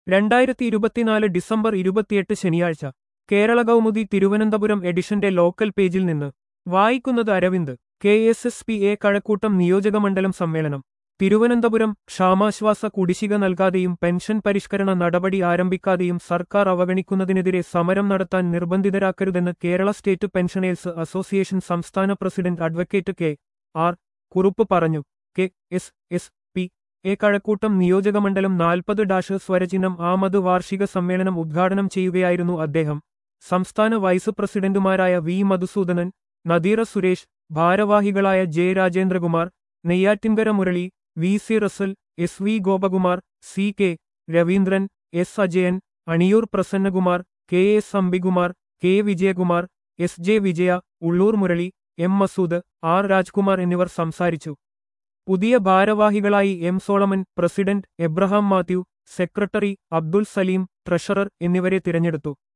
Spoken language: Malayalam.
രണ്ടായിരത്തി ഇരുപത്തിനാല് ഡിസംബർ ഇരുപത്തിയെട്ട് ശനിയാഴ്ച കേരള കൗമുദി തിരുവനന്തപുരം എഡിഷന്റെ ലോക്കൽ പേജിൽ നിന്ന് വായിക്കുന്നത് Aravind K S S P A Kazhakkoottam നിയോജകമണ്ഡലം സമ്മേളനം തിരുവനന്തപുരം ക്ഷാമാശ്വാസ കുടിശ്ശിക നൽകാതെയും പെൻഷൻ പരിഷ്കരണ നടപടി ആരംഭിക്കാതെയും സർക്കാർ അവഗണിക്കുന്നതിനെതിരെ സമരം നടത്താൻ നിർബന്ധിതരാക്കരുതെന്ന് കേരള സ്റ്റേറ്റ് പെൻഷനേഴ്സ് അസോസിയേഷൻ സംസ്ഥാന president advocate K R Kurup പറഞ്ഞു K S S P A Kazhakkoottam നിയോജകമണ്ഡലം നാൽപ്പത് ഡാഷ് സ്വരചിഹ്നം ആമത് വാർഷിക സമ്മേളനം ഉദ്ഘാടനം ചെയ്യുകയായിരുന്നു അദ്ദേഹം സംസ്ഥാന വൈസ് പ്രസിഡന്റുമാരായ വി മധുസൂദനൻ നദീറ സുരേഷ് ഭാരവാഹികളായ J Rajendrakumar Neyyattinkara Murali V C Rasal S V Gopakumar C K Raveendran S Ajayan Aniyoor Prasannakumar K S Ambikumar K Vijayakumar S J Vijaya Ulloor Murali M Masood R Rajkumar എന്നിവർ സംസാരിച്ചു പുതിയ ഭാരവാഹികളായി M Solomon president Abraham Mathew secretary Abdul Saleem treasurer എന്നിവരെ തിരഞ്ഞെടുത്തു